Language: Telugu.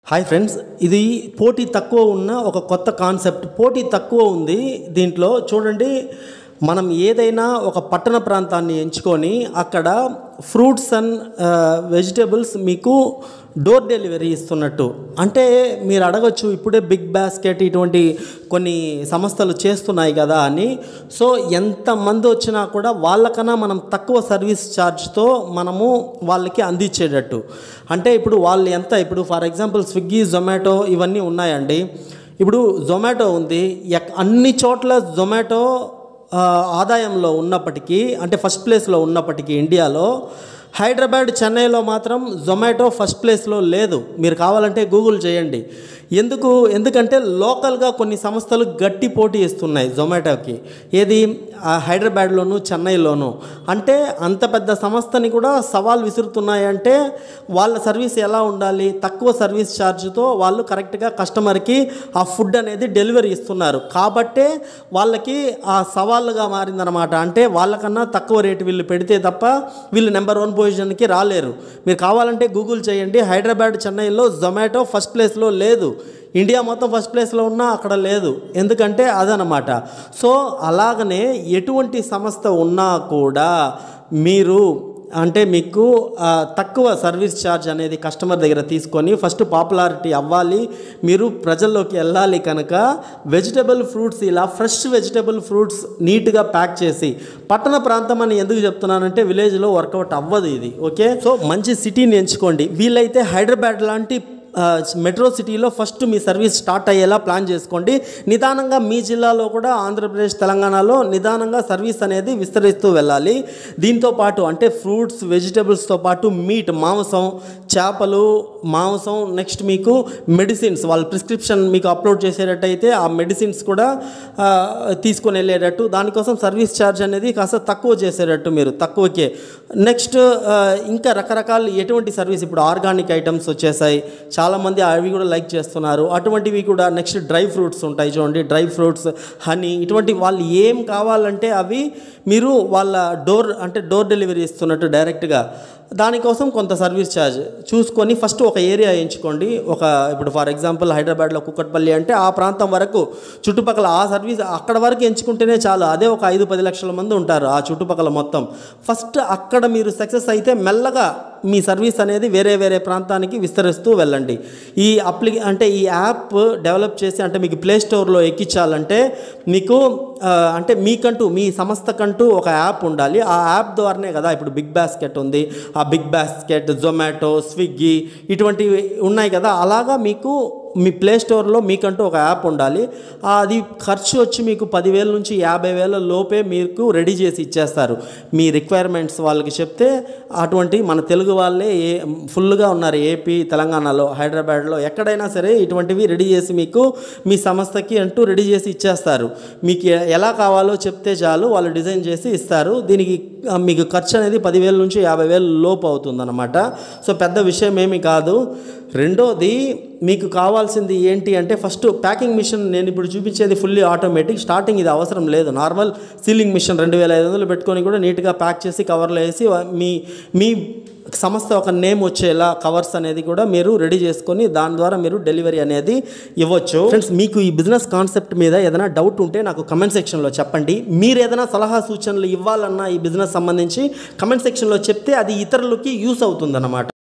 హాయ్ ఫ్రెండ్స్ ఇది పోటీ తక్కువ ఉన్న ఒక కొత్త కాన్సెప్ట్ పోటీ తక్కువ ఉంది దీంట్లో చూడండి మనం ఏదైనా ఒక పట్టణ ప్రాంతాన్ని ఎంచుకొని అక్కడ ఫ్రూట్స్ అండ్ వెజిటేబుల్స్ మీకు డోర్ డెలివరీ ఇస్తున్నట్టు అంటే మీరు అడగచ్చు ఇప్పుడే బిగ్ బాస్కెట్ ఇటువంటి కొన్ని సంస్థలు చేస్తున్నాయి కదా అని సో ఎంతమంది వచ్చినా కూడా వాళ్ళకన్నా మనం తక్కువ సర్వీస్ ఛార్జ్తో మనము వాళ్ళకి అందించేటట్టు అంటే ఇప్పుడు వాళ్ళు ఎంత ఇప్పుడు ఫర్ ఎగ్జాంపుల్ స్విగ్గీ జొమాటో ఇవన్నీ ఉన్నాయండి ఇప్పుడు జొమాటో ఉంది ఎక్- అన్ని చోట్ల జొమాటో ఆ, ఆదాయంలో ఉన్నప్పటికీ అంటే ఫస్ట్ ప్లేస్లో ఉన్నప్పటికీ ఇండియాలో హైదరాబాద్ చెన్నైలో మాత్రం జొమాటో ఫస్ట్ ప్లేస్లో లేదు మీరు కావాలంటే గూగుల్ చేయండి ఎందుకు ఎందుకంటే లోకల్గా కొన్ని సంస్థలు గట్టి పోటీ ఇస్తున్నాయి జొమాటోకి ఏది ఆ హైదరాబాద్లోను చెన్నైలోను అంటే అంత పెద్ద సంస్థని కూడా సవాల్ విసురుతున్నాయంటే వాళ్ళ సర్వీస్ ఎలా ఉండాలి తక్కువ సర్వీస్ ఛార్జ్తో వాళ్ళు కరెక్ట్గా కస్టమర్కి ఆ ఫుడ్ అనేది డెలివరీ ఇస్తున్నారు కాబట్టే వాళ్ళకి ఆ సవాళ్ళుగా మారిందనమాట అంటే వాళ్ళకన్నా తక్కువ రేటు వీళ్ళు పెడితే తప్ప వీళ్ళు నెంబర్ వన్ పొజిషన్కి రాలేరు మీరు కావాలంటే గూగుల్ చేయండి హైదరాబాద్ చెన్నైలో జొమాటో ఫస్ట్ ప్లేస్లో లేదు ఇండియా మొత్తం ఫస్ట్ ప్లేస్లో ఉన్నా అక్కడ లేదు ఎందుకంటే అదనమాట సో అలాగనే ఎటువంటి సంస్థ ఉన్నా కూడా మీరు అంటే మీకు ఆ, తక్కువ సర్వీస్ ఛార్జ్ అనేది కస్టమర్ దగ్గర తీసుకొని ఫస్ట్ పాపులారిటీ అవ్వాలి మీరు ప్రజల్లోకి వెళ్ళాలి కనుక వెజిటబుల్ ఫ్రూట్స్ ఇలా ఫ్రెష్ వెజిటబుల్ ఫ్రూట్స్ నీట్గా ప్యాక్ చేసి పట్టణ ప్రాంతం అని ఎందుకు చెప్తున్నానంటే విలేజ్లో వర్కౌట్ అవ్వదు ఇది ఓకే సో మంచి సిటీని ఎంచుకోండి వీలైతే హైదరాబాద్ లాంటి ఆ, మెట్రో సిటీలో ఫస్ట్ మీ సర్వీస్ స్టార్ట్ అయ్యేలా ప్లాన్ చేసుకోండి నిదానంగా మీ జిల్లాలో కూడా ఆంధ్రప్రదేశ్ తెలంగాణలో నిదానంగా సర్వీస్ అనేది విస్తరిస్తూ వెళ్ళాలి దీంతో పాటు అంటే ఫ్రూట్స్ వెజిటబుల్స్తో పాటు మీట్ మాంసం చేపలు మాంసం నెక్స్ట్ మీకు మెడిసిన్స్ వాళ్ళ ప్రిస్క్రిప్షన్ మీకు అప్లోడ్ చేసేటట్టయితే ఆ మెడిసిన్స్ కూడా ఆ, తీసుకొని వెళ్ళేటట్టు దానికోసం సర్వీస్ ఛార్జ్ అనేది కాస్త తక్కువ చేసేటట్టు మీరు తక్కువకే నెక్స్ట్ ఇంకా రకరకాల ఎటువంటి సర్వీస్ ఇప్పుడు ఆర్గానిక్ ఐటమ్స్ వచ్చేసాయి చాలామంది అవి కూడా లైక్ చేస్తున్నారు అటువంటివి కూడా నెక్స్ట్ డ్రై ఫ్రూట్స్ ఉంటాయి చూడండి డ్రై ఫ్రూట్స్ హనీ ఇటువంటి వాళ్ళు ఏం కావాలంటే అవి మీరు వాళ్ళ డోర్ అంటే డోర్ డెలివరీ ఇస్తున్నట్టు డైరెక్ట్గా దానికోసం కొంత సర్వీస్ ఛార్జ్ చూసుకొని ఫస్ట్ ఒక ఏరియా ఎంచుకోండి ఒక ఇప్పుడు ఫర్ ఎగ్జాంపుల్ హైదరాబాద్లో కుక్కట్పల్లి అంటే ఆ ప్రాంతం వరకు చుట్టుపక్కల ఆ సర్వీస్ అక్కడ వరకు ఎంచుకుంటేనే చాలు అదే ఒక ఐదు పది లక్షల మంది ఉంటారు ఆ చుట్టుపక్కల మొత్తం ఫస్ట్ అక్కడ మీరు సక్సెస్ అయితే మెల్లగా మీ సర్వీస్ అనేది వేరే వేరే ప్రాంతానికి విస్తరిస్తూ వెళ్ళండి ఈ అప్లి అంటే ఈ యాప్ డెవలప్ చేసి అంటే మీకు ప్లే స్టోర్లో ఎక్కించాలంటే మీకు ఆ, అంటే మీకంటూ మీ సంస్థకంటూ ఒక యాప్ ఉండాలి ఆ యాప్ ద్వారానే కదా ఇప్పుడు బిగ్ బాస్కెట్ ఉంది ఆ బిగ్ బాస్కెట్ జొమాటో స్విగ్గీ ఇటువంటివి ఉన్నాయి కదా అలాగా మీకు మీ ప్లే స్టోర్లో మీకంటూ ఒక యాప్ ఉండాలి ఆ, అది ఖర్చు వచ్చి మీకు పదివేల నుంచి యాభై వేల లోపే మీకు రెడీ చేసి ఇచ్చేస్తారు మీ రిక్వైర్మెంట్స్ వాళ్ళకి చెప్తే అటువంటి మన తెలుగు వాళ్ళే ఏ ఫుల్గా ఉన్నారు ఏపీ తెలంగాణలో హైదరాబాద్లో ఎక్కడైనా సరే ఇటువంటివి రెడీ చేసి మీకు మీ సంస్థకి అంటూ రెడీ చేసి ఇచ్చేస్తారు మీకు ఎ- ఎలా కావాలో చెప్తే చాలు వాళ్ళు డిజైన్ చేసి ఇస్తారు దీనికి ఆ, మీకు ఖర్చు అనేది పదివేల నుంచి యాభై వేల లోపు అవుతుందన్నమాట సో పెద్ద విషయం ఏమీ కాదు రెండోది మీకు కావాల్సింది ఏంటి అంటే ఫస్ట్ ప్యాకింగ్ మిషన్ నేను ఇప్పుడు చూపించేది ఫుల్లీ ఆటోమేటిక్ స్టార్టింగ్ ఇది అవసరం లేదు నార్మల్ సీలింగ్ మిషన్ రెండు వేల ఐదు వందలు పెట్టుకొని కూడా నీట్గా ప్యాక్ చేసి కవర్లో వేసి మీ మీ సంస్థ ఒక నేమ్ వచ్చేలా కవర్స్ అనేది కూడా మీరు రెడీ చేసుకొని దాని ద్వారా మీరు డెలివరీ అనేది ఇవ్వచ్చు ఫ్రెండ్స్ మీకు ఈ బిజినెస్ కాన్సెప్ట్ మీద ఏదైనా డౌట్ ఉంటే నాకు కమెంట్ సెక్షన్లో చెప్పండి మీరు ఏదైనా సలహా సూచనలు ఇవ్వాలన్నా ఈ బిజినెస్ సంబంధించి కమెంట్ సెక్షన్లో చెప్తే అది ఇతరులకి యూస్ అవుతుందన్నమాట